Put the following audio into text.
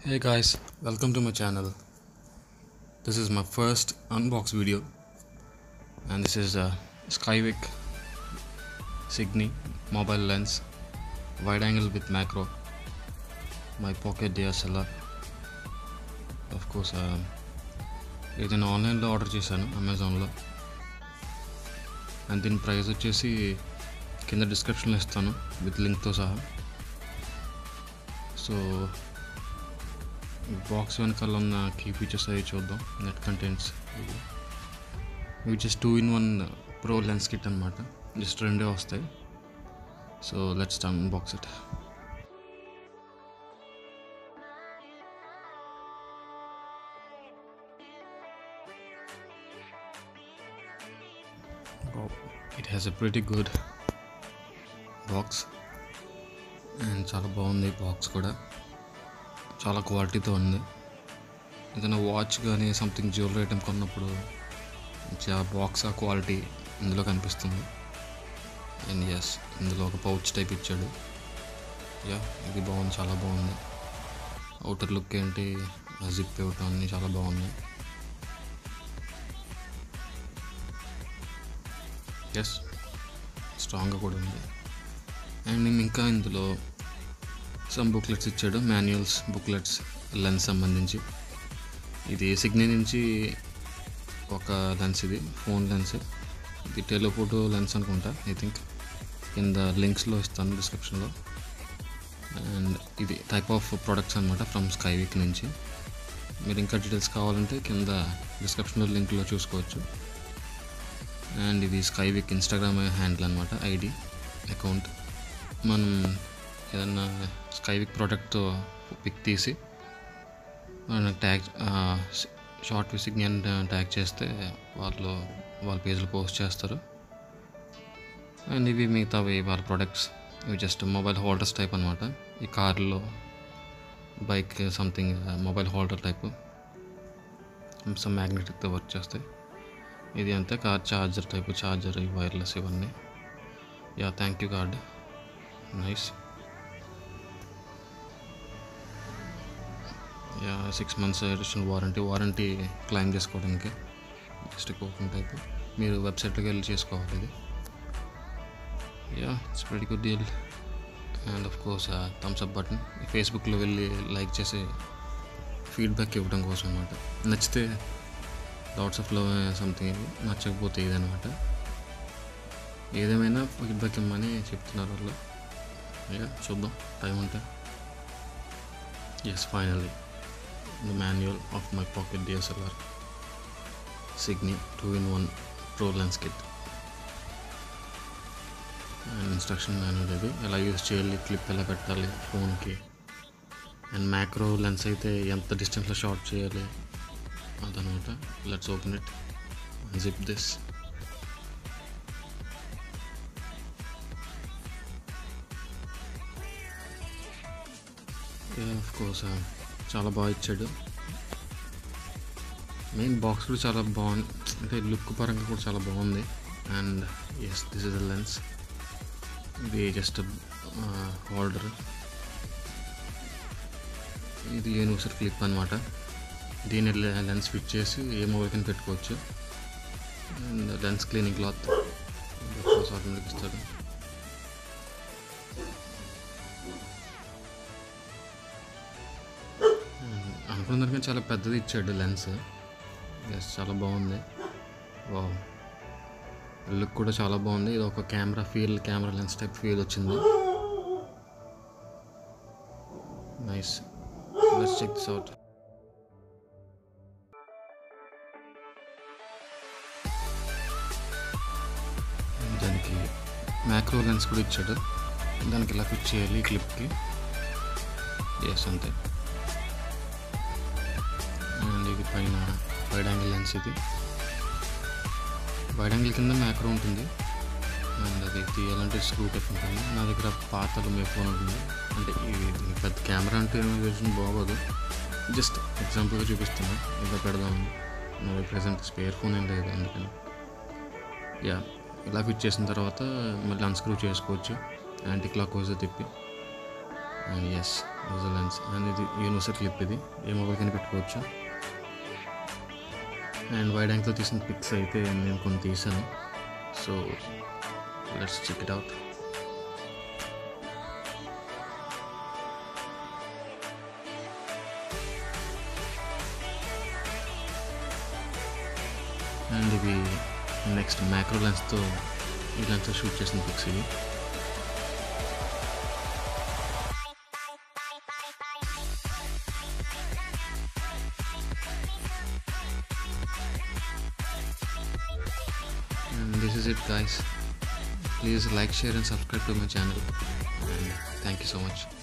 Hey guys, welcome to my channel. This is my first unbox video, and this is a Skywick Signy mobile lens, wide angle with macro, my pocket DSLR. Of course, uh, ఇది నేను ఆన్లైన్లో order చేశాను అమెజాన్లో and దీని price వచ్చేసి కింద డిస్క్రిప్షన్లో ఇస్తాను విత్ లింక్తో సహా సో బాక్స్ వెనకాల ఉన్న కీ ఫీచర్స్ అవి చూద్దాం నెట్ కంటెంట్స్ ఇవి just two in one pro lens kit అనమాట జస్ట్ రెండే వస్తాయి so let's box it it has a pretty good box and చాలా బాగుంది బాక్స్ కూడా చాలా క్వాలిటీతో ఉంది ఏదైనా వాచ్ కానీ సంథింగ్ జ్యువెలరీ ఐటమ్ కొన్నప్పుడు ఆ బాక్స్ ఆ క్వాలిటీ ఇందులో కనిపిస్తుంది అండ్ ఎస్ ఇందులో ఒక పౌచ్ టైప్ ఇచ్చాడు యా ఇది బాగుంది చాలా బాగుంది అవుటర్ లుక్ ఏంటి జిప్ ఇవ్వటం అన్నీ చాలా బాగున్నాయి ఎస్ స్ట్రాంగ్గా కూడా ఉంది అండ్ ఇంకా ఇందులో సమ్ బుక్లెట్స్ ఇచ్చాడు మాన్యువల్స్ బుక్లెట్స్ లెన్స్ సంబంధించి ఇది సిగ్నీ నుంచి ఒక లెన్స్ ఇది ఫోన్ లెన్స్ ఇది టెలిఫోటో లెన్స్ అనుకుంటా ఐ థింక్ కింద లింక్స్లో ఇస్తాను డిస్క్రిప్షన్లో అండ్ ఇది టైప్ ఆఫ్ ప్రొడక్ట్స్ అనమాట ఫ్రమ్ స్కైవిక్ నుంచి మీరు ఇంకా డీటెయిల్స్ కావాలంటే కింద డిస్క్రిప్షన్లో లింక్లో చూసుకోవచ్చు అండ్ ఇది స్కైవిక్ ఇన్స్టాగ్రామ్ హ్యాండిల్ అనమాట ఐడి అకౌంట్ మనం ఏదన్నా స్కైవిక్ ప్రోడక్ట్తో పిక్ తీసి మన ట్యాగ్ షార్ట్ విసిగ్ని ట్యాగ్ చేస్తే వాళ్ళు వాళ్ళ పేజ్లో పోస్ట్ చేస్తారు అండ్ ఇవి మిగతావి వాళ్ళ ప్రొడక్ట్స్ ఇవి జస్ట్ మొబైల్ హోల్డర్స్ టైప్ అనమాట ఈ కార్లో bike something mobile holder type some మ్యాగ్నెటిక్తో వర్క్ చేస్తాయి ఇది అంతే కార్ ఛార్జర్ టైప్ ఛార్జర్ ఈ వైర్లెస్ ఇవన్నీ yeah thank you card nice yeah six months additional warranty warranty claim చేసుకోవడానికి జస్ట్ కూపన్ టైప్ మీరు వెబ్సైట్లోకి వెళ్ళి చేసుకోవాలి ఇది yeah it's very good deal and of course thumbs up button ఫేస్బుక్లో వెళ్ళి లైక్ చేసి ఫీడ్బ్యాక్ ఇవ్వడం కోసం అనమాట నచ్చితే లాట్స్ ఆఫ్ లవ్ సంథింగ్ నచ్చకపోతే ఇదనమాట ఏదేమైనా ఫీడ్బ్యాక్ ఇమ్మని చెప్తున్నారు వాళ్ళు ఇక చూద్దాం టైం ఉంటే yes finally the manual of my pocket DSLR సిగ్నీ two in one pro lens kit and instruction manual ఇది ఎలా యూజ్ చేయాలి క్లిప్ ఎలా పెట్టాలి ఫోన్కి అండ్ మ్యాక్రో లెన్స్ అయితే ఎంత డిస్టెన్స్లో షార్ట్ చేయాలి అదనమాట let's open it zip this of course చాలా బాగా ఇచ్చాడు మెయిన్ బాక్స్ కూడా చాలా బాగుంది అంటే లుక్ పరంగా కూడా చాలా బాగుంది and yes this is the lens ఇది జస్ట్ హోల్డర్ ఇది యూనివర్సల్ క్లిప్ అనమాట దీని లెన్స్ ఫిట్ చేసి ఏ మొబైల్కి పెట్టుకోవచ్చు and lens cleaning cloth automatic ఇస్తాడు అనుకున్న దానికన్నా చాలా పెద్దది ఇచ్చాడు లెన్స్ ఎస్ చాలా బాగుంది వా లుక్ కూడా చాలా బాగుంది ఇది ఒక camera feel camera lens type feel వచ్చింది nice let's check this out దానికి మ్యాక్రో లెన్స్ కూడా ఇచ్చాడు దానికి ఇలా ఫిట్ చేయాలి క్లిప్కి ఎస్ అంతే అండ్ ఇది పైన వైడ్ యాంగిల్ లెన్స్ ఇది వైడ్ యాంగిల్ కింద మ్యాక్రో ఉంటుంది అండ్ అది తీయాలంటే స్క్రూ టైప్ ఉంటుంది నా దగ్గర పాతలు మీ ఫోన్ ఉంటుంది అంటే ఇది పెద్ద కెమెరా అంటే వేసిన బాగోదు జస్ట్ ఎగ్జాంపుల్గా చూపిస్తున్నా ఇలా పెడదామని నా ప్రజెంట్ స్పేర్ ఫోన్ ఏం లేదు అందుకని యా ఇలా ఫిట్ చేసిన తర్వాత మళ్ళీ అన్స్క్రూ చేసుకోవచ్చు యాంటీ క్లాక్ వైజ్ తిప్పి అండ్ ఎస్ లెన్స్ అండ్ ఇది యూనివర్సల్ క్లిప్ ఇది ఏ మొబైల్ కని పెట్టుకోవచ్చు అండ్ వైడ్ యాంగిల్ తీసిన పిక్స్ అయితే నేను కొన్ని తీసాను so let's check it out and ఇవి నెక్స్ట్ మ్యాక్రో లెన్స్తో ఈ లెన్స్తో షూట్ చేసిన పిక్స్ ఇవి and this is it guys please like share and subscribe to my channel and thank you so much